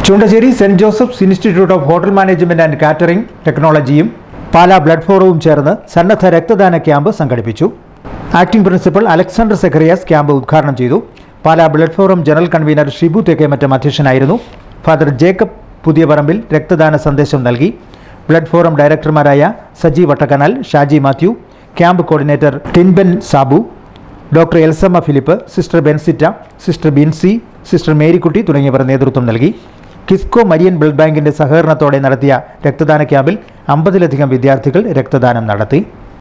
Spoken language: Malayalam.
ചുണ്ടശ്ശേരി saint Joseph's institute of hotel management and catering ടെക്നോളജിയും പാലാ ബ്ലഡ് ഫോറവും ചേർന്ന് സന്നദ്ധ രക്തദാന ക്യാമ്പ് സംഘടിപ്പിച്ചു acting principal Alexander Zacharias camp ഉദ്ഘാടനം ചെയ്തു Pala blood forum general convener Shibu Thekkemattam അധ്യക്ഷനായിരുന്നു ഫാദർ ജേക്കബ് പുതിയ പറമ്പിൽ രക്തദാന സന്ദേശം നൽകി ബ്ലഡ് ഫോറം ഡയറക്ടർമാരായ Saji Vattakanal Shaji Mathew camp coordinator Tinben Sabu doctor Elsamma Philip sister Bensitta sister Binsy sister Marykutty തുടങ്ങിയവർ നേതൃത്വം നൽകി കിസ്കോ മരിയൻ ബ്ലഡ് ബാങ്കിന്റെ സഹകരണത്തോടെ നടത്തിയ രക്തദാന ക്യാമ്പിൽ അമ്പതിലധികം വിദ്യാർത്ഥികൾ രക്തദാനം നടത്തി